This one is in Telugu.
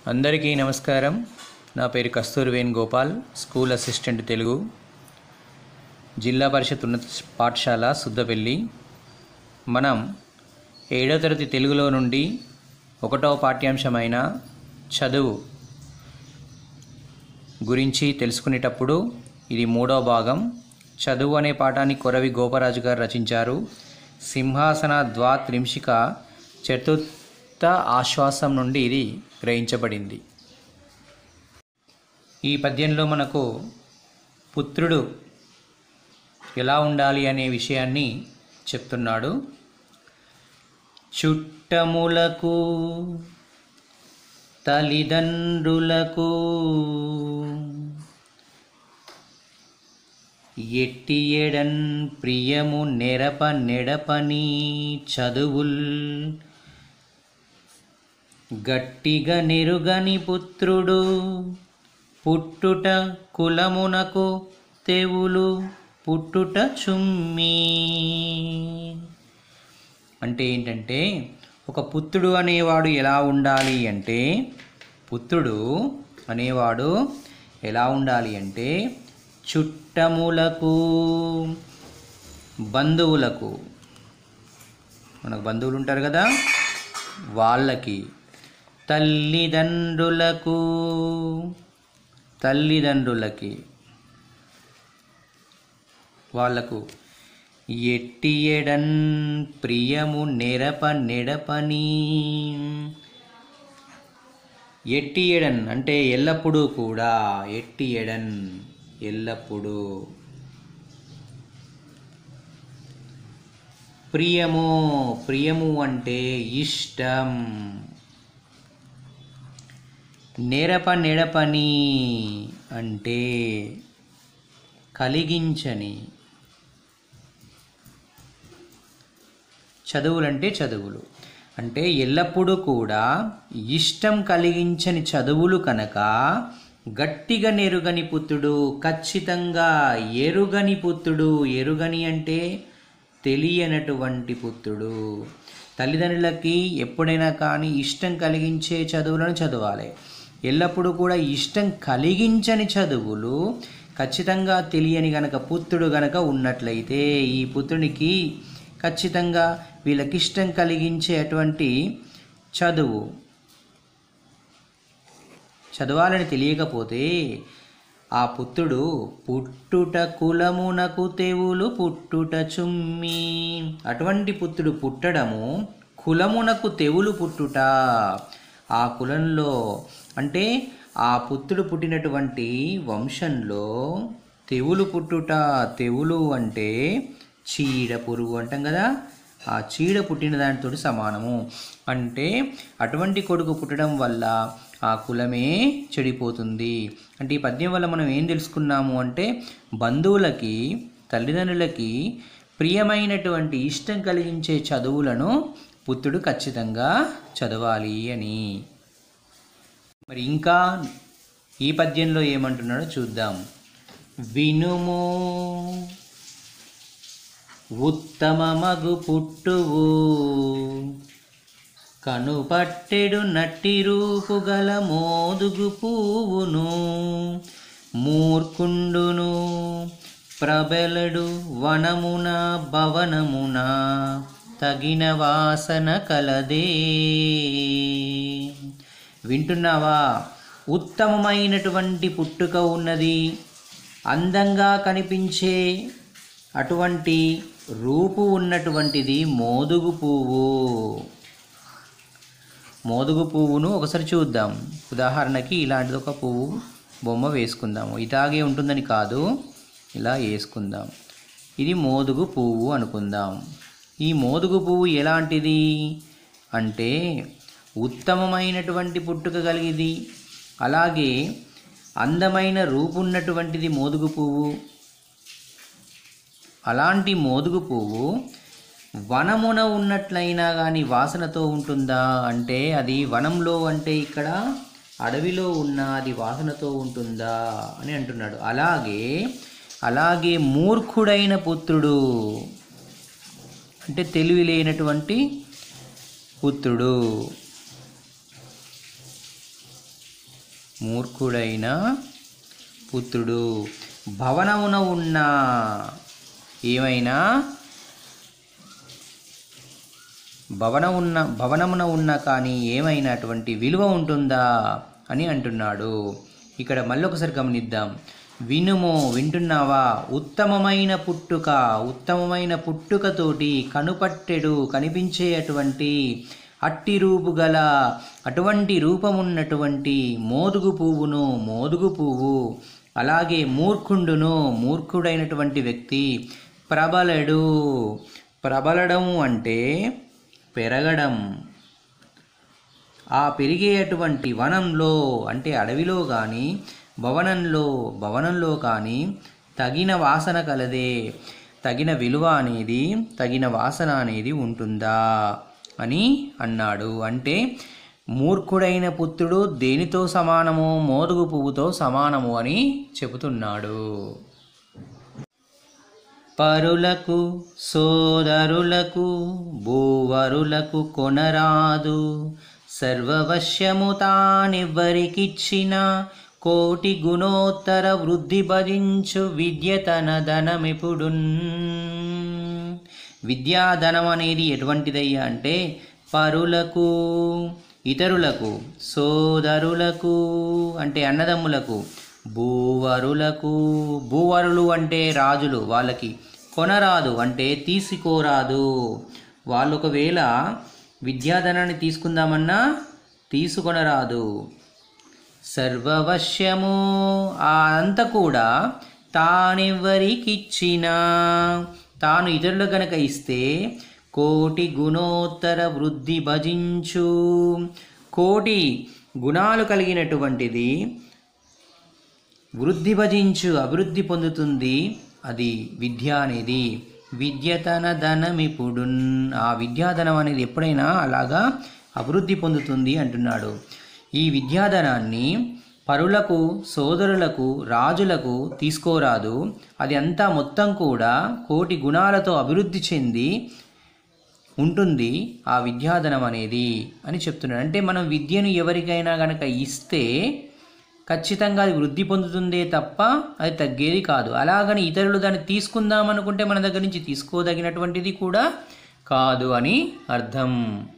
అందరికీ నమస్కారం నా పేరు కస్తూరి వేణుగోపాల్ స్కూల్ అసిస్టెంట్ తెలుగు జిల్లా పరిషత్ ఉన్నత పాఠశాల సుద్దపల్లి మనం ఏడో తరగతి తెలుగులో నుండి ఒకటవ పాఠ్యాంశమైన చదువు గురించి తెలుసుకునేటప్పుడు ఇది మూడవ భాగం చదువు అనే పాఠాన్ని కొరవి గోపరాజు గారు రచించారు సింహాసన ద్వాత్రింశిక చతుర్థ ఆశ్వాసం నుండి ఇది గ్రహించబడింది ఈ పద్యంలో మనకు పుత్రుడు ఎలా ఉండాలి అనే విషయాన్ని చెప్తున్నాడు చుట్టములకు తల్లిదండ్రులకు ఎట్టి ఎడన్ ప్రియము నెరప నెడపని చదువుల్ గట్టిగా నెరుగని పుత్రుడు పుట్టుట కులమునకు తెవులు పుట్టుట చుమ్మి అంటే ఏంటంటే ఒక పుత్రుడు అనేవాడు ఎలా ఉండాలి అంటే పుత్రుడు అనేవాడు ఎలా ఉండాలి అంటే చుట్టములకు బంధువులకు మనకు బంధువులు ఉంటారు కదా వాళ్ళకి తల్లిదండ్రులకు తల్లిదండ్రులకి వాళ్లకు ఎట్టి ఎడన్ ప్రియము నెరప నెడపని ఎట్టి ఎడన్ అంటే ఎల్లప్పుడూ కూడా ఎట్టి ఎడన్ ఎల్లప్పుడూ ప్రియము ప్రియము అంటే ఇష్టం నెరప నెడపని అంటే కలిగించని చదువులంటే చదువులు అంటే ఎల్లప్పుడూ కూడా ఇష్టం కలిగించని చదువులు కనుక గట్టిగా నెరుగని పుత్రుడు ఖచ్చితంగా ఎరుగని పుత్రుడు ఎరుగని అంటే తెలియనటువంటి పుత్రుడు తల్లిదండ్రులకి ఎప్పుడైనా కానీ ఇష్టం కలిగించే చదువులను చదవాలి ఎల్లప్పుడూ కూడా ఇష్టం కలిగించని చదువులు ఖచ్చితంగా తెలియని గనక పుత్రుడు గనక ఉన్నట్లయితే ఈ పుత్రునికి ఖచ్చితంగా వీళ్ళకి ఇష్టం కలిగించే అటువంటి చదువు చదవాలని తెలియకపోతే ఆ పుత్రుడు పుట్టుట కులమునకు తెవులు పుట్టుట చుమ్మి అటువంటి పుత్రుడు పుట్టడము కులమునకు తెవులు పుట్టుట ఆ కులంలో అంటే ఆ పుత్రుడు పుట్టినటువంటి వంశంలో తెవులు పుట్టుట తెవులు అంటే చీడ పురుగు అంటాం కదా ఆ చీడ పుట్టిన దానితో సమానము అంటే అటువంటి కొడుకు పుట్టడం వల్ల ఆ కులమే చెడిపోతుంది అంటే ఈ పద్యం వల్ల మనం ఏం తెలుసుకున్నాము అంటే బంధువులకి తల్లిదండ్రులకి ప్రియమైనటువంటి ఇష్టం కలిగించే చదువులను పుత్రుడు ఖచ్చితంగా చదవాలి అని మరి ఇంకా ఈ పద్యంలో ఏమంటున్నాడో చూద్దాం వినుము ఉత్తమమగు పుట్టువు కనుపట్టెడు నట్టి రూపు గల మోదుగు పువ్వును మూర్ఖుండును ప్రబలడు వనమున భవనమున తగిన వాసన కలదే వింటున్నావా ఉత్తమమైనటువంటి పుట్టుక ఉన్నది అందంగా కనిపించే అటువంటి రూపు ఉన్నటువంటిది మోదుగు పువ్వు మోదుగు పువ్వును ఒకసారి చూద్దాం ఉదాహరణకి ఇలాంటిది ఒక పువ్వు బొమ్మ వేసుకుందాము ఇలాగే ఉంటుందని కాదు ఇలా వేసుకుందాం ఇది మోదుగు పువ్వు అనుకుందాం ఈ మోదుగు పువ్వు ఎలాంటిది అంటే ఉత్తమమైనటువంటి పుట్టుక కలిగిది అలాగే అందమైన రూపు ఉన్నటువంటిది మోదుగు పువ్వు అలాంటి మోదుగు పువ్వు వనమున ఉన్నట్లయినా కానీ వాసనతో ఉంటుందా అంటే అది వనంలో అంటే ఇక్కడ అడవిలో ఉన్న అది వాసనతో ఉంటుందా అని అంటున్నాడు అలాగే అలాగే మూర్ఖుడైన పుత్రుడు అంటే తెలివి లేనటువంటి పుత్రుడు మూర్ఖుడైన పుత్రుడు భవనమున ఉన్న ఏమైనా భవన ఉన్న భవనమున ఉన్న కానీ ఏమైనటువంటి విలువ ఉంటుందా అని అంటున్నాడు ఇక్కడ మళ్ళీ ఒకసారి గమనిద్దాం వినుము వింటున్నావా ఉత్తమమైన పుట్టుక ఉత్తమమైన పుట్టుకతోటి కనుపట్టెడు కనిపించేటువంటి అట్టి రూపు గల అటువంటి రూపమున్నటువంటి మోదుగు పువ్వును మోదుగు పువ్వు అలాగే మూర్ఖుండును మూర్ఖుడైనటువంటి వ్యక్తి ప్రబలడు ప్రబలడం అంటే పెరగడం ఆ పెరిగేటువంటి వనంలో అంటే అడవిలో కానీ భవనంలో భవనంలో కానీ తగిన వాసన కలదే తగిన విలువ అనేది తగిన వాసన అనేది ఉంటుందా అని అన్నాడు అంటే మూర్ఖుడైన పుత్రుడు దేనితో సమానము మోదుగు పువ్వుతో సమానము అని చెబుతున్నాడు పరులకు సోదరులకు భూవరులకు కొనరాదు సర్వవశ్యము తానెవ్వరికిచ్చిన కోటి గుణోత్తర వృద్ధి భజించు విద్య తన ధనమిపుడున్ విద్యాధనం అనేది ఎటువంటిదయ్యా అంటే పరులకు ఇతరులకు సోదరులకు అంటే అన్నదమ్ములకు భూవరులకు భూవరులు అంటే రాజులు వాళ్ళకి కొనరాదు అంటే తీసుకోరాదు వాళ్ళు ఒకవేళ విద్యాధనాన్ని తీసుకుందామన్నా తీసుకొనరాదు సర్వవశ్యము ఆ అంత కూడా తానెవ్వరికిచ్చినా తాను ఇతరులకు గనక ఇస్తే కోటి గుణోత్తర వృద్ధి భజించు కోటి గుణాలు కలిగినటువంటిది వృద్ధి భజించు అభివృద్ధి పొందుతుంది అది విద్య అనేది విద్య తన ధనమిప్పుడు ఆ విద్యాధనం అనేది ఎప్పుడైనా అలాగా అభివృద్ధి పొందుతుంది అంటున్నాడు ఈ విద్యాధనాన్ని పరులకు సోదరులకు రాజులకు తీసుకోరాదు అది అంతా మొత్తం కూడా కోటి గుణాలతో అభివృద్ధి చెంది ఉంటుంది ఆ విద్యాధనం అనేది అని చెప్తున్నాడు అంటే మనం విద్యను ఎవరికైనా గనక ఇస్తే ఖచ్చితంగా అది వృద్ధి పొందుతుందే తప్ప అది తగ్గేది కాదు అలాగని ఇతరులు దాన్ని తీసుకుందాం అనుకుంటే మన దగ్గర నుంచి తీసుకోదగినటువంటిది కూడా కాదు అని అర్థం